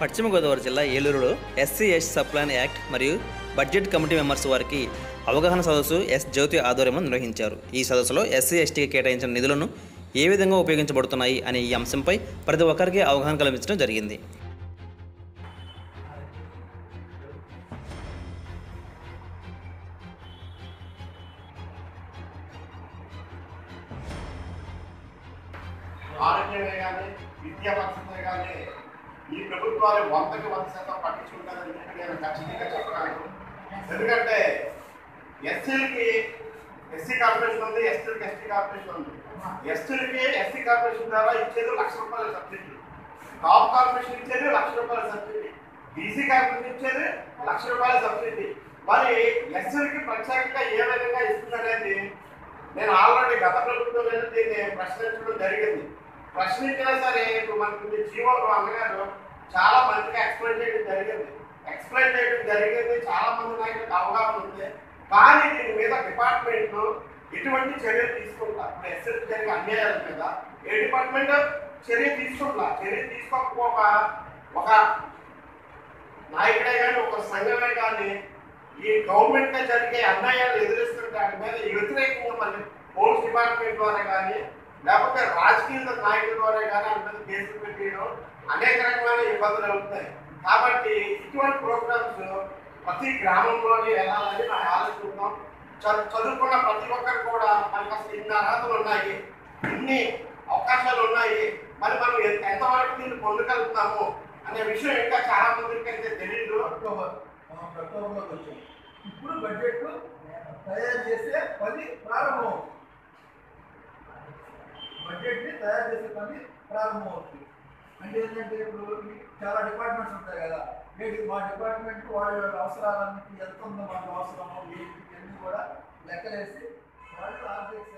పశ్చిమ గోదావరి జిల్లా ఏలూరులో ఎస్సీ ఎస్ సప్లాన్ యాక్ట్ మరియు బడ్జెట్ కమిటీ మెంబర్స్ వారికి అవగాహన సదస్సు ఎస్ జ్యోతి ఆధ్వర్యంలో నిర్వహించారు ఈ సదస్సులో ఎస్సీ ఎస్టీకి కేటాయించిన నిధులను ఏ విధంగా ఉపయోగించబడుతున్నాయి అనే ఈ అంశంపై ప్రతి ఒక్కరికి అవగాహన కల్పించడం జరిగింది ఆరోగ్యమే కానీ విద్యా పక్షమే కానీ ఈ ప్రభుత్వాలు వందకి వంద శాతం పట్టించుకుంటారని చెప్పి నేను ఖచ్చితంగా చెప్తాను ఎందుకంటే ఎస్సీలకి ఎస్సీ కార్పొరేషన్ ఉంది ఎస్టీలకి ఎస్టీ కార్పొరేషన్ ఉంది ఎస్టీలకి ఎస్సీ కార్పొరేషన్ ద్వారా ఇచ్చేది లక్ష రూపాయల సబ్సిడీ టాప్ కార్పొరేషన్ ఇచ్చేది లక్ష రూపాయల సబ్సిడీ బీసీ కార్పొరేషన్ ఇచ్చేది లక్ష రూపాయల సబ్సిడీ మరి ఎస్సీలకి ప్రత్యేకంగా ఏ విధంగా ఇస్తుందనేది నేను ఆల్రెడీ గత ప్రభుత్వంలో దీన్ని ప్రశ్నించడం జరిగింది ప్రశ్నించినా సరే ఇప్పుడు మనకి జీవో అన్నగారు చాలా మందిగా ఎక్స్ప్లెయిన్ చేయడం జరిగింది ఎక్స్ప్లెయిన్ చేయడం జరిగింది చాలా మంది నాయకులకు అవగాహన ఉంది కానీ దీని మీద డిపార్ట్మెంట్ ఎటువంటి చర్యలు తీసుకుంటా ఇప్పుడు ఎస్ఎస్ జరిగే అన్యాయాల మీద ఏ డిపార్ట్మెంట్ చర్య తీసుకుంటా చర్య తీసుకోకపోక ఒక నాయకుడే కానీ ఒక సంఘమే కానీ ఈ గవర్నమెంట్ జరిగే అన్యాయాలు ఎదురిస్తుంటే వాటి మీద వ్యతిరేకంగా మళ్ళీ పోలీస్ డిపార్ట్మెంట్ ద్వారా కానీ లేకపోతే రాజకీయ నాయకుల ద్వారా కానీ వాటి మీద కేసులు పెట్టడం అనేక రకమైన ఇబ్బందులు అవుతాయి కాబట్టి ఇటువంటి ప్రోగ్రామ్స్ ప్రతి గ్రామంలోని వెళ్ళాలని నా ఆలోచిస్తున్నాం చ- చదువుకున్న ప్రతి ఒక్కరు కూడా మనకు అసలు ఇన్ని అర్హతలు ఉన్నాయి ఇన్ని అవకాశాలు ఉన్నాయి మరి మనం ఎంత- ఎంతవరకు దీన్ని పొందగలుగుతాము అనే విషయం ఇంకా చాలా మందికి అయితే తెలియదు అక్టోబర్ మనం అక్టోబర్లోకి వచ్చాం ఇప్పుడు బడ్జెట్ తయారు చేసే పని ప్రారంభం బడ్జెట్ని తయారు చేసే పని ప్రారంభం అవుతుంది అంటే ఏంటంటే ఇప్పుడు ఈ చాలా డిపార్ట్మెంట్స్ ఉంటాయి కదా ఏంటి మా డిపార్ట్మెంట్ వాళ్ళ అవసరాలన్నిటి ఎంత ఉందో మాకు అవసరమో ఏంటి ఇవన్నీ కూడా లెక్కలేసి వాళ్ళు ఆబ్జెక్ట్స్